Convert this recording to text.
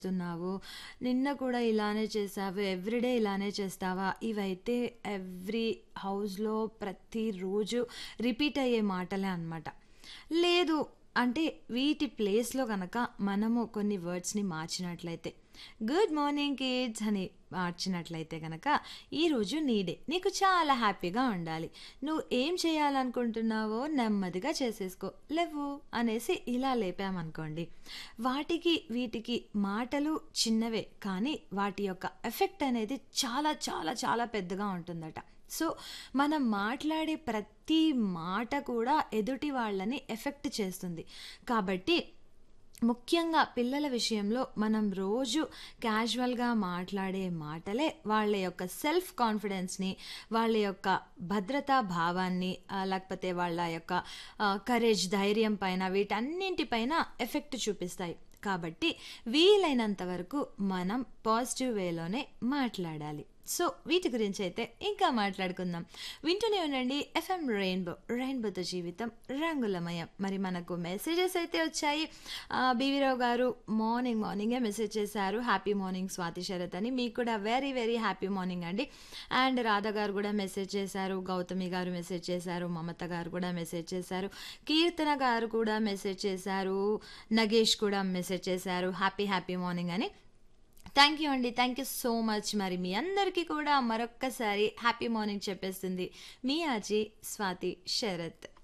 చేస్తున్నావు. నిన్న కూడా ఇలానే చేశావు. ఎవ్రీడే ఇలానే చేస్తావా? ఇవైతే ఎవ్రీ హౌస్‌లో ప్రతిరోజు రిపీట్ అయ్యే మాటలే అనమాట. లేదు అంటే వీటి ప్లేస్‌లో గనక మనము కొన్ని వర్డ్స్‌ని మార్చినట్లయితే, గుడ్ మార్నింగ్ కిడ్స్ అని మార్చినట్లయితే గనక, ఈరోజు నీ డే. నీకు చాలా హ్యాపీగా ఉండాలి. నువ్వు ఏం చేయాలనుకుంటున్నావో నెమ్మదిగా చేసేసుకో. లెవ్వు అనేసి ఇలా లేపామనుకోండి. వాటికి, వీటికి మాటలు చిన్నవే కానీ వాటి యొక్క ఎఫెక్ట్ అనేది చాలా చాలా చాలా పెద్దగా ఉంటుందట. సో, మనం మాట్లాడే ప్రతి మాట కూడా ఎదుటి వాళ్ళని ఎఫెక్ట్ చేస్తుంది. కాబట్టి ముఖ్యంగా పిల్లల విషయంలో మనం రోజు క్యాజువల్‌గా మాట్లాడే మాటలే వాళ్ళ యొక్క సెల్ఫ్ కాన్ఫిడెన్స్‌ని, వాళ్ళ యొక్క భద్రతా భావాన్ని ఆహ్, లేకపోతే వాళ్ళ యొక్క ఆహ్, కరేజ్ ధైర్యం పైన వీటన్నింటి పైన ఎఫెక్ట్ చూపిస్తాయి. కాబట్టి వీలైనంత వరకు మనం పాజిటివ్ వేలోనే మాట్లాడాలి. సో, వీటి గురించైతే ఇంకా మాట్లాడుకుందాం. వింటూనే ఉండండి ఎఫ్ఎం రెయిన్బో. రెయిన్బోతో జీవితం రంగులమయం. మరి మనకు మెసేజెస్ అయితే వచ్చాయి. ఆహ్, బీవీరావు గారు మార్నింగ్ మార్నింగే మెసేజ్ చేశారు. హ్యాపీ మార్నింగ్ స్వాతి శరత్ అని. మీకు కూడా వెరీ వెరీ హ్యాపీ మార్నింగ్ అండి. అండ్ రాధ గారు కూడా మెసేజ్ చేశారు. గౌతమి గారు మెసేజ్ చేశారు. మమత గారు కూడా మెసేజ్ చేశారు. కీర్తన గారు కూడా మెసేజ్ చేశారు. నగేష్ కూడా మెసేజ్ చేశారు. హ్యాపీ హ్యాపీ మార్నింగ్ అని. థ్యాంక్ యూ అండి. Thank you so much. మరి మీ అందరికీ కూడా మరొక్కసారి హ్యాపీ మార్నింగ్ చెప్పేస్తుంది మీ ఆర్‌జే స్వాతి శరత్.